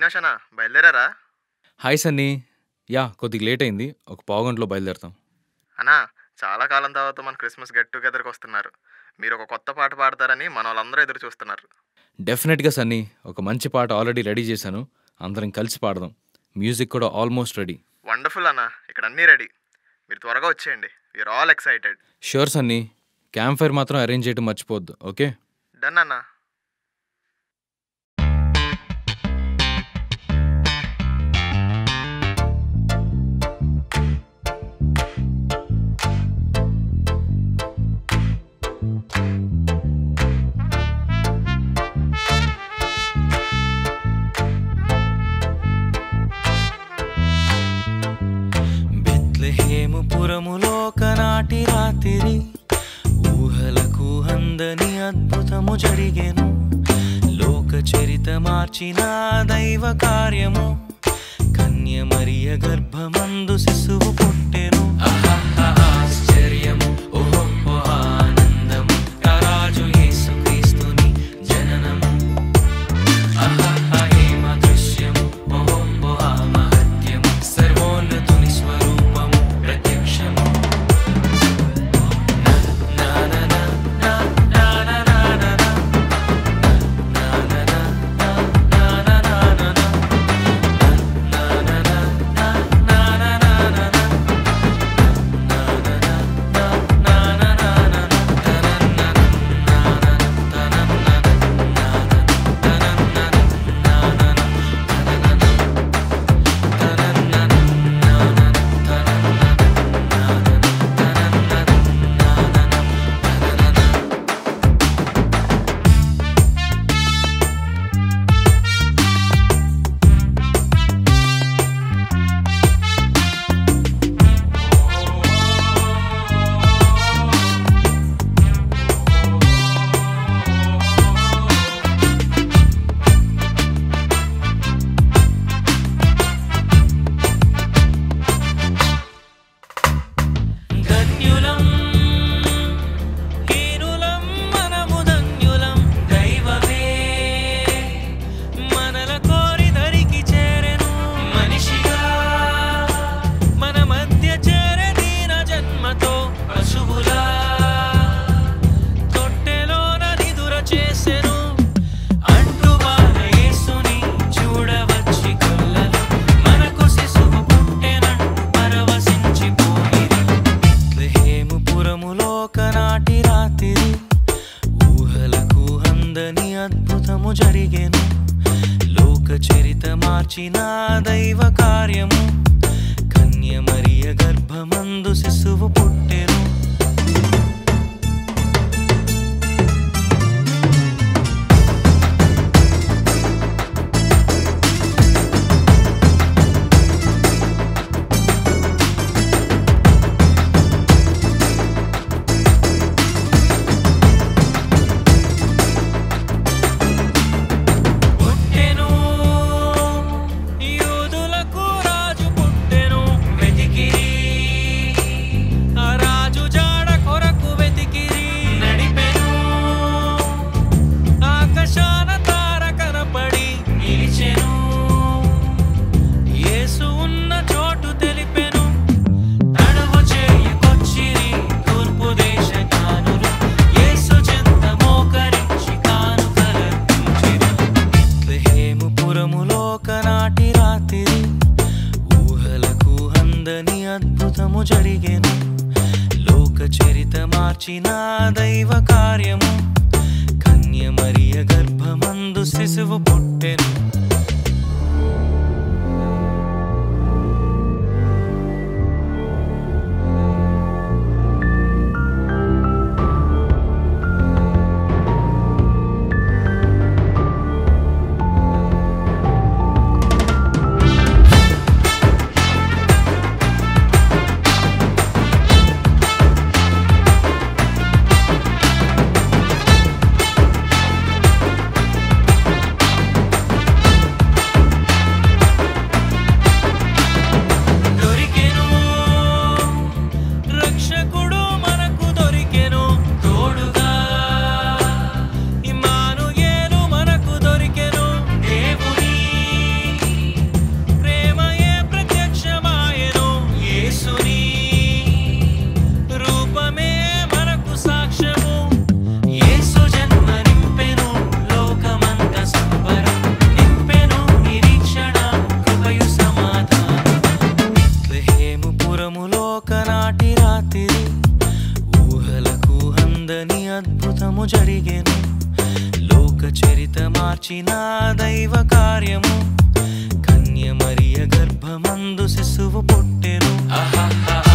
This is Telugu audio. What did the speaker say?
అవినాష్ అన్న బయలుదేరారా హాయ్ సన్నీ యా కొద్దిగా లేట్ అయింది ఒక పావు గంటలో బయలుదేరుతాం అన్నా చాలా కాలం తర్వాత మన క్రిస్మస్ గెట్ టుగెదర్కి వస్తున్నారు మీరు ఒక కొత్త పాట పాడతారని మన వాళ్ళందరూ ఎదురు చూస్తున్నారు డెఫినెట్గా సన్నీ ఒక మంచి పాట ఆల్రెడీ రెడీ చేశాను అందరం కలిసి పాడదాం మ్యూజిక్ కూడా ఆల్మోస్ట్ రెడీ వండర్ఫుల్ అన్న ఇక్కడ అన్నీ రెడీ మీరు త్వరగా వచ్చేయండి we're all excited sure Sunny campfire మాత్రం అరేంజ్ చేయడం మర్చిపోవద్దు ఓకే డన్ అన్న బెత్లెహేము పురములో ఒకనాటి రాత్రి ఊహలకు అందని అద్భుతము జరిగెను లోక చరిత మార్చిన దైవ కార్యము కన్య మరియ గర్భమందు శిశువు పుట్టెను ఆశ్చర్యము ఓహో ఆనందము రాజు యేసుక్రీస్తుని జననము అహహేమ దృశ్యము ఓహో ఆ మహత్యము సర్వోన్నతుని స్వరూపము ప్రత్యక్షము నా నా నా నా నా నా నా నా నా నా నా నా నా నా నా నా నా ధన్యులం హీనులం మనము ధన్యులం దైవమే మనల కోరి దరికి చేరెను మనిషిగా మన మధ్య చేరే దీన జన్మతో పశువులా తొట్టెలోన నిదుర చేసెను అంటువాన యేసుని చూడవచ్చి కొల్లలు మనకు శిశువు పుట్టెనంటూ పరవశించిపోయిరి బెత్లెహేము పురములో ఒకనాటి రాత్రి ఊహలకు అందని అద్భుతము జరిగెను లోక చరిత మార్చిన దైవ కార్యము కన్య మరియ గర్భమందు శిశువు పుట్టెను పుట్టెను యూదులకు రాజు పుట్టెను వెతికిరి ఆ రాజు జాడ కొరకు వెతికిరి నడిపెను ఆకాశాన తార కనపడి నిలిచెను యేసు ఉన్న చోటు తెలిపెను తడవు చేయకొచ్చిరి తూర్పు దేశ జ్ఞానులు యేసు చెంత మోకరించి కానుకలర్పించిరి బెత్లెహేము పురములో ఒకనాటి రాత్రి ఊహలకు అందని అద్భుతము జరిగెను లోక చరిత మార్చిన దైవ కార్యము కన్య మరియ గర్భమందు శిశువు పుట్టెను అందని అద్భుతము జరిగెను లోక చరిత మార్చిన దైవ కార్యము కన్య మరియ గర్భమందు శిశువు పుట్టెను ఆహాహా